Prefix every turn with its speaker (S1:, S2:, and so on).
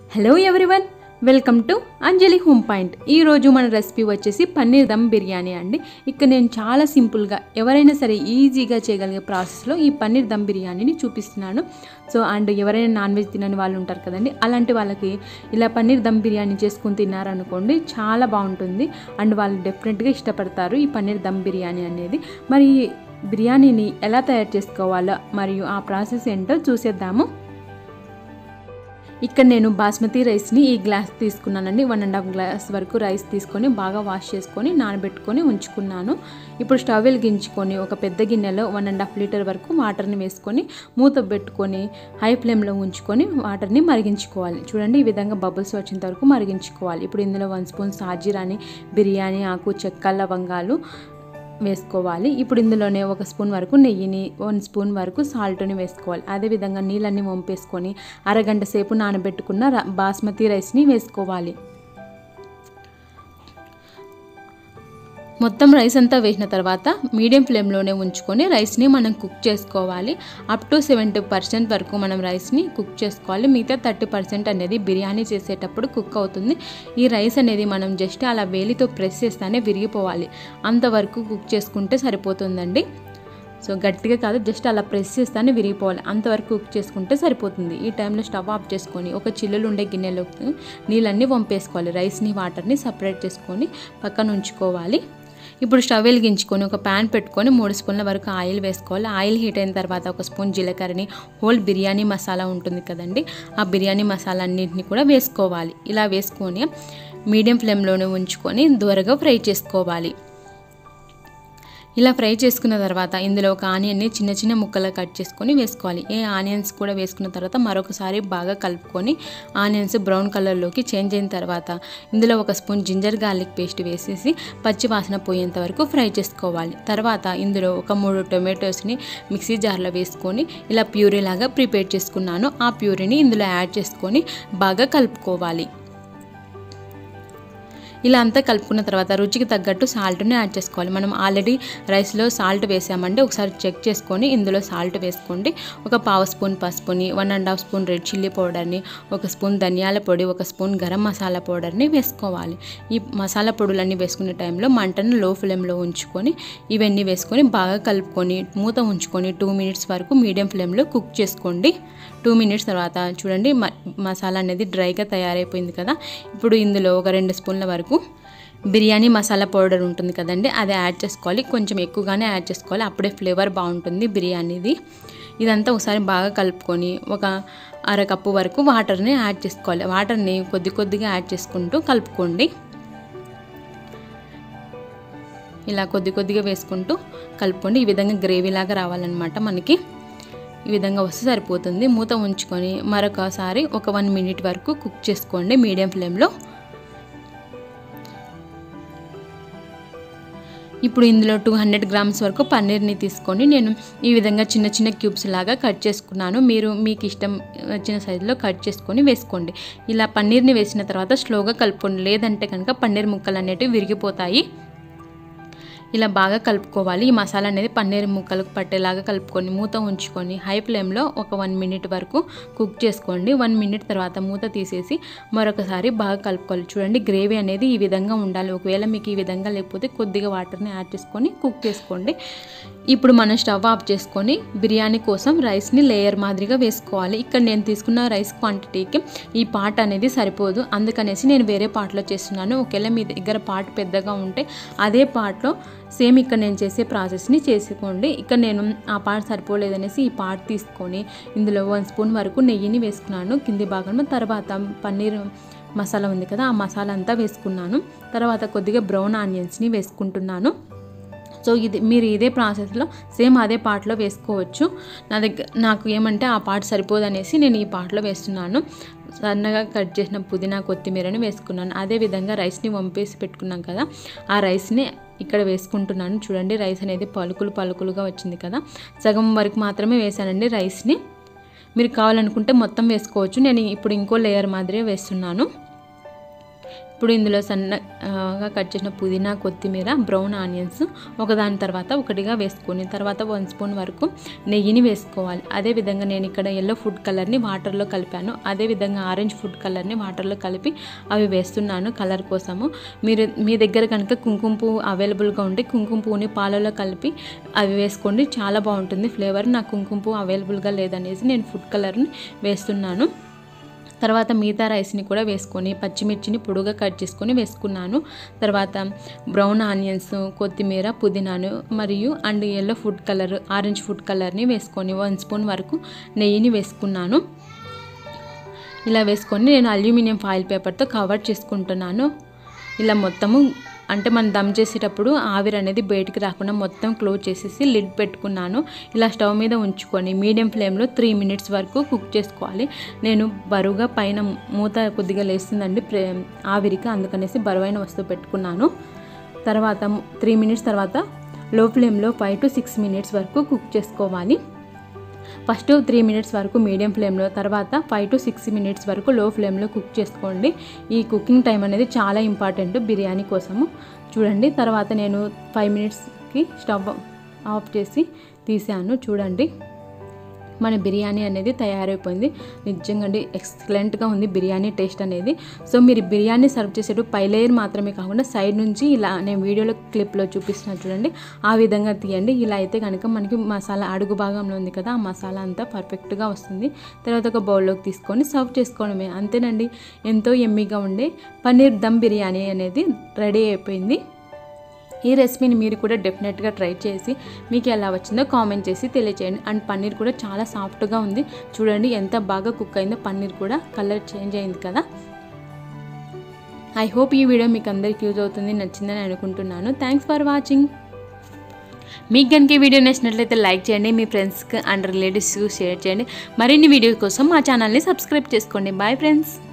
S1: hello everyone welcome to Anjali home point ఈరోజు మన recipe వచ్చేసి పన్నీర్ దమ్ బిర్యానీ అండి ఇక్కడ నేను చాలా సింపుల్గా ఎవరైనా సరే ఈజీగా చేయగలిగే ప్రాసెస్లో ఈ పన్నీర్ దమ్ బిర్యానీని చూపిస్తున్నాను సో అండ్ ఎవరైనా నాన్ వెజ్ తినని వాళ్ళు ఉంటారు కదండి అలాంటి వాళ్ళకి ఇలా పన్నీర్ దమ్ బిర్యానీ చేసుకుని తిన్నారనుకోండి చాలా బాగుంటుంది అండ్ వాళ్ళు డెఫినెట్గా ఇష్టపడతారు ఈ పన్నీర్ దమ్ బిర్యానీ అనేది మరి ఈ బిర్యానీని ఎలా తయారు చేసుకోవాలో మరియు ఆ ప్రాసెస్ ఏంటో చూసేద్దాము ఇక్కడ నేను బాస్మతి రైస్ని ఈ గ్లాస్ తీసుకున్నానండి వన్ అండ్ హాఫ్ గ్లాస్ వరకు రైస్ తీసుకొని బాగా వాష్ చేసుకొని నానబెట్టుకొని ఉంచుకున్నాను ఇప్పుడు స్టవ్ వెలిగించుకొని ఒక పెద్ద గిన్నెలో వన్ అండ్ హాఫ్ లీటర్ వరకు వాటర్ని వేసుకొని మూత పెట్టుకొని హై ఫ్లేమ్లో ఉంచుకొని వాటర్ని మరిగించుకోవాలి చూడండి ఈ విధంగా బబుల్స్ వచ్చేంత వరకు మరిగించుకోవాలి ఇప్పుడు ఇందులో వన్ స్పూన్ సాజీరాని బిర్యానీ ఆకు చెక్క లవంగాలు వేసుకోవాలి ఇప్పుడు ఇందులోనే ఒక స్పూన్ వరకు నెయ్యిని వన్ స్పూన్ వరకు సాల్ట్ని వేసుకోవాలి అదేవిధంగా నీళ్ళన్నీ వంపేసుకొని అరగంట సేపు నానబెట్టుకున్న ర- బాస్మతి రైస్ని వేసుకోవాలి మొత్తం రైస్ అంతా వేసిన తర్వాత మీడియం ఫ్లేమ్లోనే ఉంచుకొని రైస్ని మనం కుక్ చేసుకోవాలి అప్ టు సెవెంటీ పర్సెంట్ వరకు మనం రైస్ని కుక్ చేసుకోవాలి మిగతా థర్టీ పర్సెంట్ అనేది బిర్యానీ చేసేటప్పుడు కుక్ అవుతుంది ఈ రైస్ అనేది మనం జస్ట్ అలా వేలితో ప్రెస్ చేస్తానే విరిగిపోవాలి అంతవరకు కుక్ చేసుకుంటే సరిపోతుందండి సో గట్టిగా కాదు జస్ట్ అలా ప్రెస్ చేస్తానే విరిగిపోవాలి అంతవరకు కుక్ చేసుకుంటే సరిపోతుంది ఈ టైంలో స్టవ్ ఆఫ్ చేసుకొని ఒక చిల్లులు ఉండే గిన్నెలోకి నీళ్ళన్నీ వంపేసుకోవాలి రైస్ని వాటర్ని సపరేట్ చేసుకొని పక్కన ఉంచుకోవాలి ఇప్పుడు స్టవ్ వెలిగించుకొని ఒక ప్యాన్ పెట్టుకొని మూడు స్పూన్ల వరకు ఆయిల్ వేసుకోవాలి ఆయిల్ హీట్ అయిన తర్వాత ఒక స్పూన్ జీలకర్రని హోల్ బిర్యానీ మసాలా ఉంటుంది కదండి ఆ బిర్యానీ మసాలా అన్నింటిని కూడా వేసుకోవాలి ఇలా వేసుకొని మీడియం ఫ్లేమ్లోనే ఉంచుకొని దూరగా ఫ్రై చేసుకోవాలి ఇలా ఫ్రై చేసుకున్న తర్వాత ఇందులో ఒక ఆనియన్ని చిన్న చిన్న ముక్కలు కట్ చేసుకొని వేసుకోవాలి ఏ ఆనియన్స్ కూడా వేసుకున్న తర్వాత మరొకసారి బాగా కలుపుకొని ఆనియన్స్ బ్రౌన్ కలర్లోకి చేంజ్ అయిన తర్వాత ఇందులో ఒక స్పూన్ జింజర్ గార్లిక్ పేస్ట్ వేసేసి పచ్చి వాసన పోయేంత వరకు ఫ్రై చేసుకోవాలి తర్వాత ఇందులో ఒక మూడు టొమాటోస్ని మిక్సీ జార్లో వేసుకొని ఇలా ప్యూరీ లాగా ప్రిపేర్ చేసుకున్నాను ఆ ప్యూరీని ఇందులో యాడ్ చేసుకొని బాగా కలుపుకోవాలి ఇలా అంతా కలుపుకున్న తర్వాత రుచికి తగ్గట్టు సాల్ట్ని యాడ్ చేసుకోవాలి మనం ఆల్రెడీ రైస్లో సాల్ట్ వేసామంటే ఒకసారి చెక్ చేసుకొని ఇందులో సాల్ట్ వేసుకోండి ఒక పావు స్పూన్ పసుపుని one and half spoon red chilli పౌడర్ని ఒక స్పూన్ ధనియాల పొడి ఒక స్పూన్ గరం మసాలా పౌడర్ని వేసుకోవాలి ఈ మసాలా పొడులన్నీ వేసుకునే టైంలో మంటను లో ఫ్లేమ్లో ఉంచుకొని ఇవన్నీ వేసుకొని బాగా కలుపుకొని మూత ఉంచుకొని టూ మినిట్స్ వరకు మీడియం ఫ్లేమ్లో కుక్ చేసుకోండి టూ మినిట్స్ తర్వాత చూడండి మ- మసాలా అనేది డ్రైగా తయారైపోయింది కదా ఇప్పుడు ఇందులో ఒక రెండు స్పూన్ల వరకు బిర్యానీ మసాలా పౌడర్ ఉంటుంది కదండి అది యాడ్ చేసుకోవాలి కొంచెం ఎక్కువగానే యాడ్ చేసుకోవాలి అప్పుడే ఫ్లేవర్ బాగుంటుంది బిర్యానీది ఇదంతా ఒకసారి బాగా కలుపుకొని ఒక అర కప్పు వరకు వాటర్ని యాడ్ చేసుకోవాలి వాటర్ని కొద్ది కొద్దిగా యాడ్ చేసుకుంటూ కలుపుకోండి ఇలా కొద్ది కొద్దిగా వేసుకుంటూ కలుపుకోండి ఈ విధంగా గ్రేవీ లాగా రావాలన్నమాట మనకి ఈ విధంగా వస్తే సరిపోతుంది మూత ఉంచుకొని మరొకసారి ఒక వన్ మినిట్ వరకు కుక్ చేసుకోండి మీడియం ఫ్లేమ్లో ఇప్పుడు ఇందులో టూ హండ్రెడ్ గ్రామ్స్ వరకు పన్నీర్ని తీసుకొని నేను ఈ విధంగా చిన్న చిన్న క్యూబ్స్ లాగా కట్ చేసుకున్నాను మీరు మీకు ఇష్టం వచ్చిన సైజులో కట్ చేసుకొని వేసుకోండి ఇలా పన్నీర్ని వేసిన తర్వాత స్లోగా కలుపుకోండి లేదంటే కనుక పన్నీర్ ముక్కలు అనేటివి విరిగిపోతాయి ఇలా బాగా కలుపుకోవాలి ఈ మసాలా అనేది పన్నీర్ ముక్కలకు పట్టేలాగా కలుపుకొని మూత ఉంచుకొని హై ఫ్లేమ్లో ఒక వన్ మినిట్ వరకు కుక్ చేసుకోండి వన్ మినిట్ తర్వాత మూత తీసేసి మరొకసారి బాగా కలుపుకోవాలి చూడండి గ్రేవీ అనేది ఈ విధంగా ఉండాలి ఒకవేళ మీకు ఈ విధంగా లేకపోతే కొద్దిగా వాటర్ని యాడ్ చేసుకొని కుక్ చేసుకోండి ఇప్పుడు మనం స్టవ్ ఆఫ్ చేసుకొని బిర్యానీ కోసం రైస్ని లేయర్ మాదిరిగా వేసుకోవాలి ఇక్కడ నేను తీసుకున్న రైస్ క్వాంటిటీకి ఈ పాట్ అనేది సరిపోదు అందుకనేసి నేను వేరే పాట్లో చేస్తున్నాను ఒకవేళ మీ దగ్గర పాట్ పెద్దగా ఉంటే అదే పాట్లో సేమ్ ఇక్కడ నేను చేసే ప్రాసెస్ని చేసుకోండి ఇక్కడ నేను ఆ పార్ట్ సరిపోలేదనేసి ఈ పార్ట్ తీసుకొని ఇందులో వన్ స్పూన్ వరకు నెయ్యిని వేసుకున్నాను కింది భాగంలో తర్వాత పన్నీర్ మసాలా ఉంది కదా ఆ మసాలా అంతా వేసుకున్నాను తర్వాత కొద్దిగా బ్రౌన్ ఆనియన్స్ని వేసుకుంటున్నాను సో ఇది మీరు ఇదే ప్రాసెస్లో సేమ్ అదే పార్ట్లో వేసుకోవచ్చు నా దగ్గర నాకు ఏమంటే ఆ పార్ట్ సరిపోదనేసి నేను ఈ పార్ట్లో వేస్తున్నాను సన్నగా కట్ చేసిన పుదీనా కొత్తిమీరని వేసుకున్నాను అదేవిధంగా రైస్ని వంపేసి పెట్టుకున్నాం కదా ఆ రైస్ని ఇక్కడ వేసుకుంటున్నాను చూడండి రైస్ అనేది పలుకులు పలుకులుగా వచ్చింది కదా సగం వరకు మాత్రమే వేసానండి రైస్ని మీరు కావాలనుకుంటే మొత్తం వేసుకోవచ్చు నేను ఇప్పుడు ఇంకో లేయర్ మాదిరి వేస్తున్నాను ఇప్పుడు ఇందులో సన్నగా కట్ చేసిన పుదీనా కొత్తిమీర బ్రౌన్ ఆనియన్స్ ఒకదాని తర్వాత ఒకటిగా వేసుకొని తర్వాత వన్ స్పూన్ వరకు నెయ్యిని వేసుకోవాలి అదేవిధంగా నేను ఇక్కడ ఎల్లో ఫుడ్ కలర్ని వాటర్లో కలిపాను అదేవిధంగా ఆరెంజ్ ఫుడ్ కలర్ని వాటర్లో కలిపి అవి వేస్తున్నాను కలర్ కోసము మీరు మీ దగ్గర కనుక కుంకుమ పువ్వు అవైలబుల్గా ఉంటే కుంకుమ పువ్వుని పాలలో కలిపి అవి వేసుకోండి చాలా బాగుంటుంది ఫ్లేవర్ నాకు కుంకుమ పువ్వు అవైలబుల్గా లేదనేసి నేను ఫుడ్ కలర్ని వేస్తున్నాను తర్వాత మిగతా రైస్ని కూడా వేసుకొని పచ్చిమిర్చిని పొడుగా కట్ చేసుకొని వేసుకున్నాను తర్వాత బ్రౌన్ ఆనియన్స్ కొత్తిమీర పుదీనాను మరియు and yellow food colour orange food కలర్ని వేసుకొని వన్ స్పూన్ వరకు నెయ్యిని వేసుకున్నాను ఇలా వేసుకొని నేను అల్యూమినియం ఫాయిల్ పేపర్తో కవర్ చేసుకుంటున్నాను ఇలా మొత్తము అంటే మనం దమ్ చేసేటప్పుడు ఆవిరి అనేది బయటికి రాకుండా మొత్తం క్లోజ్ చేసేసి లిడ్ పెట్టుకున్నాను ఇలా స్టవ్ మీద ఉంచుకొని మీడియం ఫ్లేమ్లో త్రీ మినిట్స్ వరకు కుక్ చేసుకోవాలి నేను బరువుగా పైన మూత కొద్దిగా లేస్తుందండి ప్రే ఆవిరికి అందుకనేసి బరువైన వస్తువు పెట్టుకున్నాను తర్వాత త్రీ మినిట్స్ తర్వాత లో ఫ్లేమ్లో ఫైవ్ టు సిక్స్ మినిట్స్ వరకు కుక్ చేసుకోవాలి ఫస్ట్ త్రీ మినిట్స్ వరకు మీడియం ఫ్లేమ్లో తర్వాత ఫైవ్ టు సిక్స్ మినిట్స్ వరకు లో ఫ్లేమ్లో కుక్ చేసుకోండి ఈ కుకింగ్ టైం అనేది చాలా ఇంపార్టెంట్ బిర్యానీ కోసము చూడండి తర్వాత నేను ఫైవ్ మినిట్స్కి స్టవ్ ఆఫ్ చేసి తీసాను చూడండి మన బిర్యానీ అనేది తయారైపోయింది నిజంగా అండి ఎక్సలెంట్గా ఉంది బిర్యానీ టేస్ట్ అనేది సో మీరు బిర్యానీ సర్వ్ చేసేటప్పుడు పై లేయర్ మాత్రమే కాకుండా సైడ్ నుంచి ఇలా నేను వీడియోలో క్లిప్లో చూపిస్తున్నా చూడండి ఆ విధంగా తీయండి ఇలా అయితే కనుక మనకి మసాలా అడుగు భాగంలో ఉంది కదా ఆ మసాలా అంతా పర్ఫెక్ట్గా వస్తుంది తర్వాత ఒక బౌల్లోకి తీసుకొని సర్వ్ చేసుకోవడమే అంతేనండి ఎంతో ఎమ్మీగా ఉండే పన్నీర్ దమ్ బిర్యానీ అనేది రెడీ అయిపోయింది ఈ రెసిపీని మీరు కూడా డెఫినెట్గా ట్రై చేసి మీకు ఎలా వచ్చిందో కామెంట్ చేసి తెలియచేయండి అండ్ పన్నీర్ కూడా చాలా సాఫ్ట్గా ఉంది చూడండి ఎంత బాగా కుక్ అయిందో పన్నీర్ కూడా కలర్ చేంజ్ అయింది కదా ఐ హోప్ ఈ వీడియో మీకు అందరికి యూజ్ అవుతుంది నచ్చిందని అనుకుంటున్నాను థ్యాంక్స్ ఫర్ వాచింగ్ మీకు కనుక ఈ వీడియో నచ్చినట్లయితే లైక్ చేయండి మీ ఫ్రెండ్స్కి అండ్ రిలేటివ్స్కి షేర్ చేయండి మరిన్ని వీడియోస్ కోసం మా ఛానల్ని సబ్స్క్రైబ్ చేసుకోండి బాయ్ ఫ్రెండ్స్